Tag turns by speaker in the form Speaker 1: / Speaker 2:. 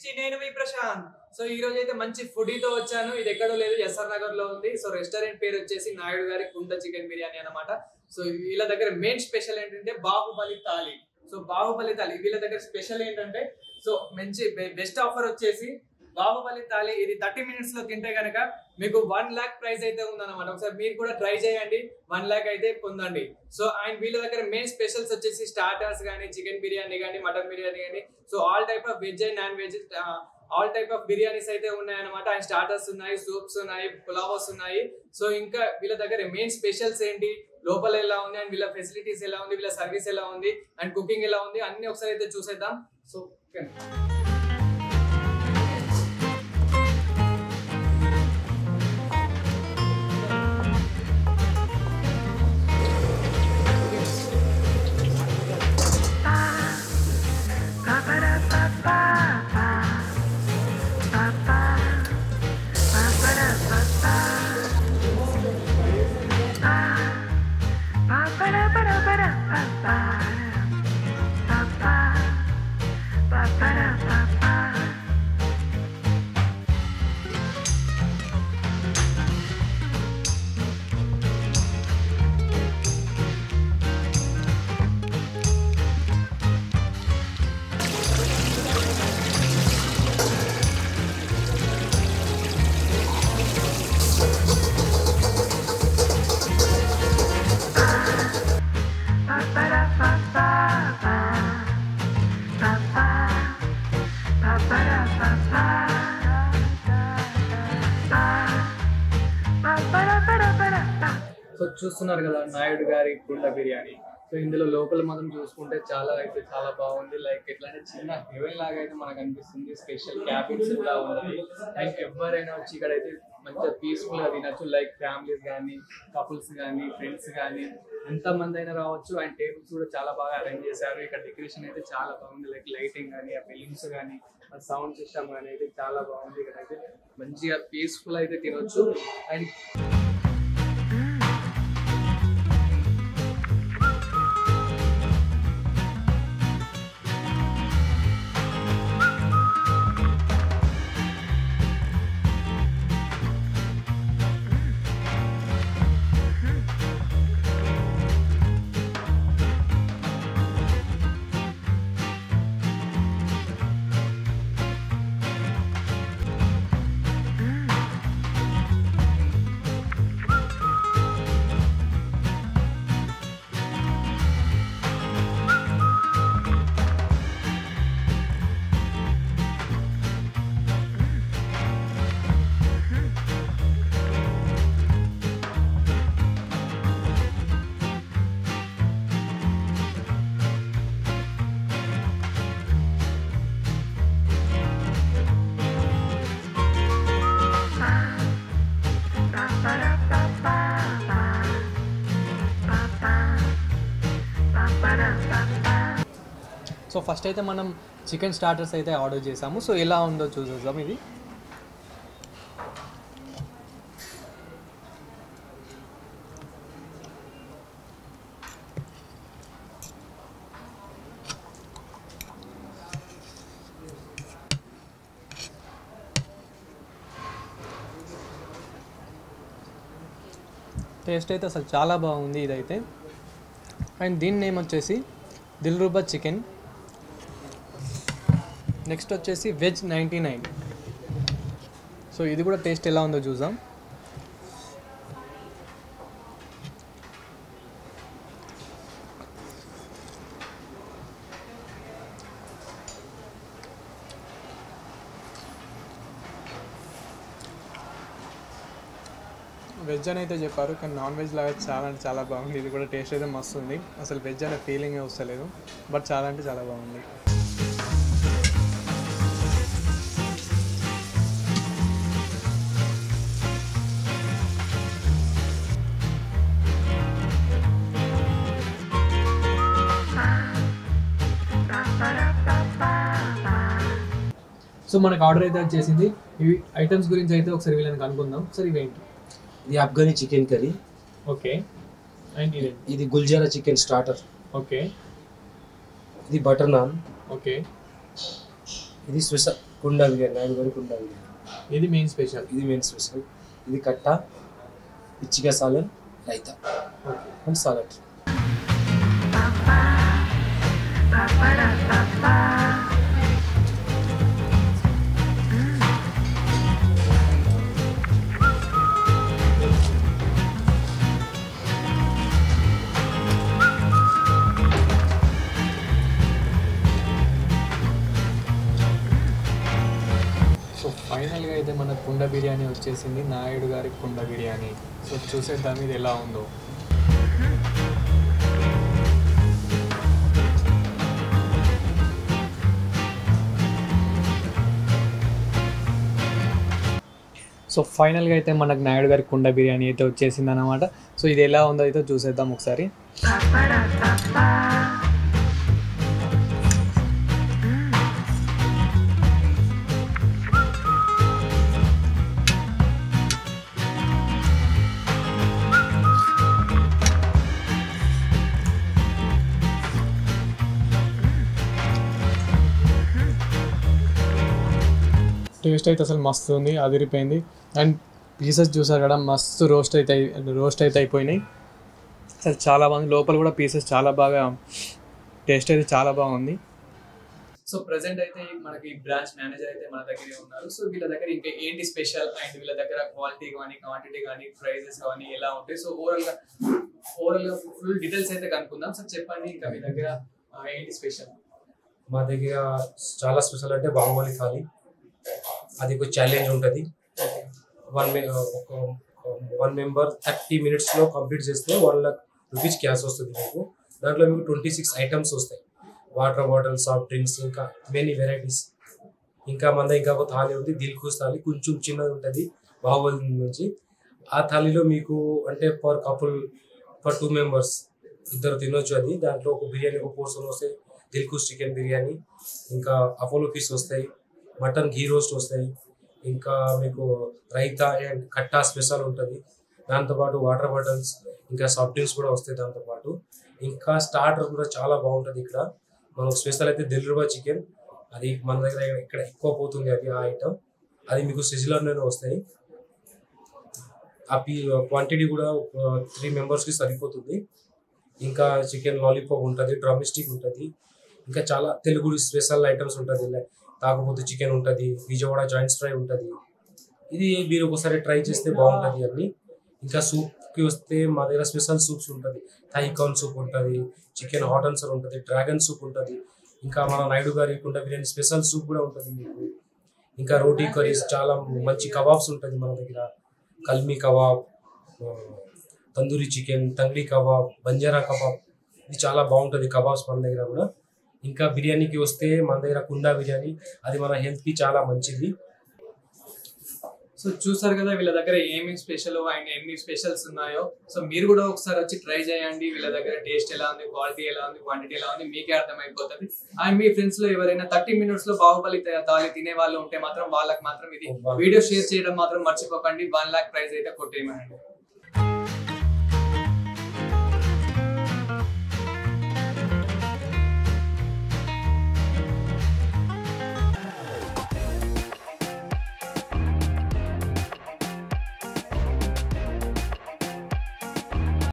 Speaker 1: కి నేను మీ ప్రశాంత్ సో ఈ రోజు అయితే మంచి ఫుడీతో వచ్చాను ఇది ఎక్కడో లేదు ఎస్ఆర్ నగర్ లో ఉంది సో రెస్టారెంట్ పేరు వచ్చేసి నాయుడు గారి కుండ చికెన్ బిర్యానీ అన్నమాట సో వీళ్ళ దగ్గర మెయిన్ స్పెషల్ ఏంటంటే బాహుబలి తాలి సో బాహుబలి తాలి వీళ్ళ దగ్గర స్పెషల్ ఏంటంటే సో మంచి బెస్ట్ ఆఫర్ వచ్చేసి బాహుబలి తాలి ఇది థర్టీ మినిట్స్ లో తింటే కనుక మీకు వన్ లాక్ ప్రైస్ అయితే ఉందన్నమాట ఒకసారి మీరు కూడా ట్రై చేయండి వన్ లాక్ అయితే పొందండి సో అండ్ వీళ్ళ దగ్గర మెయిన్ స్పెషల్స్ వచ్చేసి స్టార్టర్స్ కానీ చికెన్ బిర్యానీ కానీ మటన్ బిర్యానీ కానీ so all type of veg and non veg all type of biryanis అయితే ఉన్నాయి అనమాట అండ్ స్టార్టర్స్ ఉన్నాయి సూప్స్ ఉన్నాయి పులావస్ ఉన్నాయి సో ఇంకా వీళ్ళ దగ్గర మెయిన్ స్పెషల్స్ ఏంటి లోపల ఎలా ఉంది అండ్ వీళ్ళ ఫెసిలిటీస్ ఎలా ఉంది వీళ్ళ సర్వీస్ ఎలా ఉంది అండ్ కుకింగ్ ఎలా ఉంది అన్ని ఒకసారి అయితే చూసేద్దాం సో సో చూస్తున్నారు కదా నాయుడు గారి కుండ బిర్యానీ సో ఇందులో లోపల మాత్రం చూసుకుంటే చాలా అయితే చాలా బాగుంది లైక్ ఎట్లా అంటే చిన్న హెవెన్ లాగా అయితే మనకు అనిపిస్తుంది స్పెషల్ క్యాబిన్స్ కూడా ఉంది అండ్ ఎవరైనా వచ్చి ఇక్కడ అయితే మంచిగా పీస్ఫుల్ గా తినచ్చు లైక్ ఫ్యామిలీస్ కానీ కపుల్స్ కానీ ఫ్రెండ్స్ కానీ ఎంత మంది అయినా రావచ్చు అండ్ టేబుల్స్ కూడా చాలా బాగా అరేంజ్ చేశారు ఇక్కడ డెకరేషన్ అయితే చాలా బాగుంది లైక్ లైటింగ్ కానీ ఆ బెలూన్స్ కానీ ఆ సౌండ్ సిస్టమ్ కానీ అయితే చాలా బాగుంది ఇక్కడ అయితే మంచిగా పీస్ఫుల్ అయితే తినొచ్చు అండ్ సో ఫస్ట్ అయితే మనం చికెన్ స్టార్టర్స్ అయితే ఆర్డర్ చేసాము సో ఎలా ఉందో చూసేద్దాం ఇది టేస్ట్ అయితే అసలు చాలా బాగుంది ఇదైతే అండ్ దీని నేమ్ వచ్చేసి దిల్రూబా చికెన్ నెక్స్ట్ వచ్చేసి వెజ్ నైంటీ నైన్ సో ఇది కూడా టేస్ట్ ఎలా ఉందో చూద్దాం వెజ్ అని అయితే చెప్పారు కానీ నాన్ వెజ్ లాగా చాలా అంటే చాలా బాగుంది ఇది కూడా టేస్ట్ అయితే మస్తు ఉంది అసలు వెజ్ అనే ఫీలింగ్ వస్తలేదు బట్ చాలా అంటే చాలా బాగుంది సో మనకు ఆర్డర్ అయితే వచ్చేసింది ఇవి ఐటమ్స్ గురించి అయితే ఒకసారి వీళ్ళని కనుక్కుందాం సార్ ఇవేంటి
Speaker 2: ఇది Afghani chicken curry
Speaker 1: okay and ఇది
Speaker 2: ఇది గుల్జారా చికెన్ స్టార్టర్
Speaker 1: ఓకే
Speaker 2: ఇది బటర్ నాన్
Speaker 1: ఓకే
Speaker 2: ఇది స్పెషల్ కుండ బిర్యానీ నాయుడు గారి కుండ బిర్యానీ
Speaker 1: ఇది మెయిన్ స్పెషల్
Speaker 2: ఇది మెయిన్ స్పెషల్ ఇది కట్ట పిచ్చిగా salan raita and salad
Speaker 1: so ఫైనల్గా అయితే మన కుండ బిర్యానీ వచ్చేసింది నాయుడు గారి కుండ బిర్యానీ సో చూసేద్దాం ఇది ఎలా ఉందో సో ఫైనల్గా అయితే మనకు నాయుడు గారి కుండ బిర్యానీ అయితే వచ్చేసింది అనమాట సో ఇది ఎలా ఉందో అయితే చూసేద్దాం ఒకసారి టేస్ట్ అయితే అసలు మస్తు ఉంది అదిరిపోయింది అండ్ పీసెస్ చూసారు కదా మస్తు రోస్ట్ అయితే రోస్ట్ అయితే అయిపోయినాయి అసలు చాలా బాగుంది లోపల కూడా పీసెస్ చాలా బాగా టేస్ట్ అయితే చాలా బాగుంది సో ప్రజెంట్ అయితే మనకి బ్రాంచ్ మేనేజర్ అయితే మన దగ్గరే ఉన్నారు సో వీళ్ళ దగ్గర ఇంకా ఏంటి స్పెషల్ అండ్ వీళ్ళ దగ్గర క్వాలిటీ కానీ క్వాంటిటీ కానీ ప్రైజెస్ కానీ ఎలా ఉంటాయి సో ఓవరాల్ గా ఓవరాల్ గా ఫుల్ డీటెయిల్స్ అయితే కనుక్కుందాం సో చెప్పండి ఇంకా మీ దగ్గర ఆ, ఏంటి స్పెషల్
Speaker 2: మా దగ్గర చాలా స్పెషల్ అంటే బాహుబలి థాలి అది ఒక ఛాలెంజ్ ఉంటుంది వన్ ఒక వన్ మెంబర్ థర్టీ మినిట్స్లో కంప్లీట్ చేస్తే వన్ లాక్ రూపీస్ క్యాష్ వస్తుంది మీకు దాంట్లో మీకు ట్వంటీ సిక్స్ ఐటమ్స్ వస్తాయి వాటర్ బాటిల్ సాఫ్ట్ డ్రింక్స్ ఇంకా మెనీ వెరైటీస్ ఇంకా మన దగ్గర ఇంకా ఒక థాలి ఉంది దిల్ ఖుష్ థాలి కొంచెం చిన్నది ఉంటుంది బాహుబలి నుంచి ఆ థాలీలో మీకు అంటే per couple per two members ఇద్దరు తినొచ్చు అది దాంట్లో ఒక బిర్యానీ ఒక పోర్షన్ వస్తాయి దిల్ ఖుష్ చికెన్ బిర్యానీ ఇంకా అపోలో ఫిష్ వస్తాయి మటన్ ఘీ రోస్ట్ వస్తాయి ఇంకా మీకు రైతా అండ్ కట్టా స్పెషల్ ఉంటుంది దాంతోపాటు వాటర్ బాటిల్స్ ఇంకా సాఫ్ట్ డ్రింక్స్ కూడా వస్తాయి దాంతోపాటు ఇంకా స్టార్టర్ కూడా చాలా బాగుంటుంది ఇక్కడ మనకు స్పెషల్ అయితే దిల్రుబా చికెన్ అది మన దగ్గర ఇక్కడ ఎక్కువ పోతుంది అది ఆ ఐటమ్ అది మీకు సిజిలర్లోనే వస్తాయి ఆ పీ క్వాంటిటీ కూడా త్రీ మెంబర్స్కి సరిపోతుంది ఇంకా చికెన్ లాలీపాప్ ఉంటుంది డ్రమిస్టిక్ ఉంటుంది ఇంకా చాలా తెలుగు స్పెషల్ ఐటమ్స్ ఉంటుంది కాకపోతే చికెన్ ఉంటుంది విజయవాడ జాయింట్స్ ఫ్రై ఉంటుంది ఇది మీరు ఒకసారి ట్రై చేస్తే బాగుంటుంది అన్ని ఇంకా సూప్కి వస్తే మా దగ్గర స్పెషల్ సూప్స్ ఉంటుంది థైకాన్ సూప్ ఉంటుంది చికెన్ హాట్ ఆన్సర్ ఉంటుంది డ్రాగన్ సూప్ ఉంటుంది ఇంకా మన నాయుడు గారి కుండ బిర్యానీ స్పెషల్ సూప్ కూడా ఉంటుంది మీకు ఇంకా రోటీ కర్రీస్ చాలా మంచి కబాబ్స్ ఉంటుంది మన దగ్గర కల్మీ కబాబ్ ఆ, tandoori chicken tangdi kebab Banjara kebab ఇది చాలా బాగుంటుంది కబాబ్స్ మన దగ్గర కూడా ఇంకా బిర్యానీకి వస్తే మన దగ్గర కుండా బిర్యానీ అది మన హెల్త్కి చాలా మంచిది
Speaker 1: సో చూసారు కదా వీళ్ళ దగ్గర ఏమి స్పెషల్ అండ్ ఎన్ని స్పెషల్స్ ఉన్నాయో సో మీరు కూడా ఒకసారి వచ్చి ట్రై చేయండి వీళ్ళ దగ్గర టేస్ట్ ఎలా ఉంది క్వాలిటీ ఎలా ఉంది క్వాంటిటీ ఎలా ఉంది మీకే అర్థమైపోతుంది అండ్ మీ ఫ్రెండ్స్ లో ఎవరైనా థర్టీ మినిట్స్ లో బాహుబలి తా- తాలి తినే వాళ్ళు ఉంటే మాత్రం వాళ్ళకి మాత్రం ఇది వీడియో షేర్ చేయడం మాత్రం మర్చిపోకండి వన్ లాక్ ప్రైజ్ అయితే కొట్టేయమనండి